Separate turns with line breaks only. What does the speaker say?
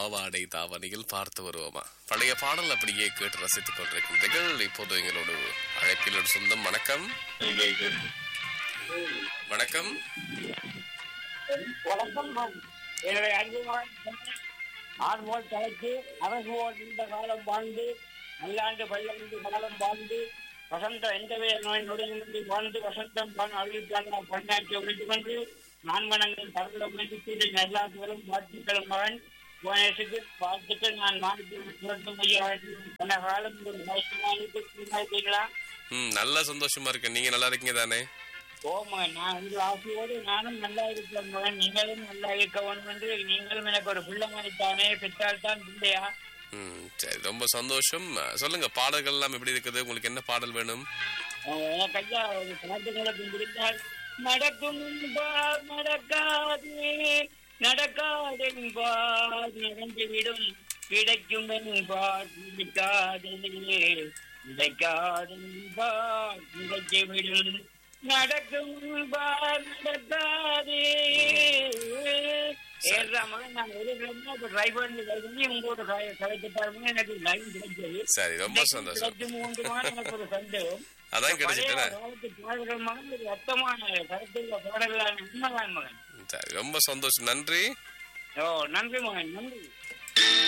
பாவாடை தாவணியில் பார்த்து வருவோமா பழைய பாடல் அப்படியே கேட்டு ரசித்துக் கொண்டிருக்கின்றீர்கள் இப்போது எங்களோடு அழைப்பில் ஒரு சொந்தம் வணக்கம் வணக்கம்
வணக்கம் மேம். என்னுடைய அன்புமான ஆண்மோல் தலைக்கு அரசு ஓர் இந்த காலம் வாழ்ந்து நல்லாண்டு பல்லாண்டு காலம் வாழ்ந்து வசந்த எந்தவே நோய் நொடியின்றி வாழ்ந்து வசந்தம் பான் அறிவிப்பான பன்னாட்சி உழைத்துக் கொண்டு நான்மணங்கள் பரவல முயற்சி நல்லாத்துகளும் வாழ்த்துக்களும் மகன் புவனேசுக்கு வாழ்த்துக்கள் நான் மாநிலத்தில் ஐயா பல காலம் ஒரு வயசுமானுக்கு தீர்மானித்தீங்களா
ம் நல்ல சந்தோஷமா இருக்கு நீங்க நல்லா இருக்கீங்க தானே
ஓமா நான் உங்கள் ஆசையோடு நானும் நல்லா இருக்கிறேன் மகன் நீங்களும் நல்லா இருக்க வேண்டும் என்று நீங்களும் எனக்கு ஒரு பிள்ளை மணித்தானே பெற்றால் தான் பிள்ளையா
ம் சரி ரொம்ப சந்தோஷம் சொல்லுங்க பாடல்கள் எல்லாம் எப்படி இருக்குது உங்களுக்கு என்ன பாடல் வேணும்
அஹ் எனக்கு ஐயா ஒரு பாட்டுகளை பிடித்தால் நடக்கும் என்பார் நடக்காது நடக்காது என்பார் நடந்துவிடும் கிடைக்கும் என்பார் கிடைக்காது கிடைக்காது என்பார் கிடைத்துவிடும் நடக்கும் என்பார் நடக்காது ஏறாம நான் ஒரு ட்ரை பண்ணி ட்ரை பண்ணி உங்களோட கலைத்து பாருங்க எனக்கு லைன் கிடைச்சது
சரி ரொம்ப சந்தோஷம்
கிடைக்கும் மூன்றுமான எனக்கு ஒரு சந்தேகம்
அதான் கிடைச்சிட்டேன்
காலத்து பாடல்கள் மகன் ஒரு அர்த்தமான கருத்துள்ள பாடல்களான உண்மைதான் மகன்
சரி ரொம்ப சந்தோஷம் நன்றி
ஓ நன்றி மகன் நன்றி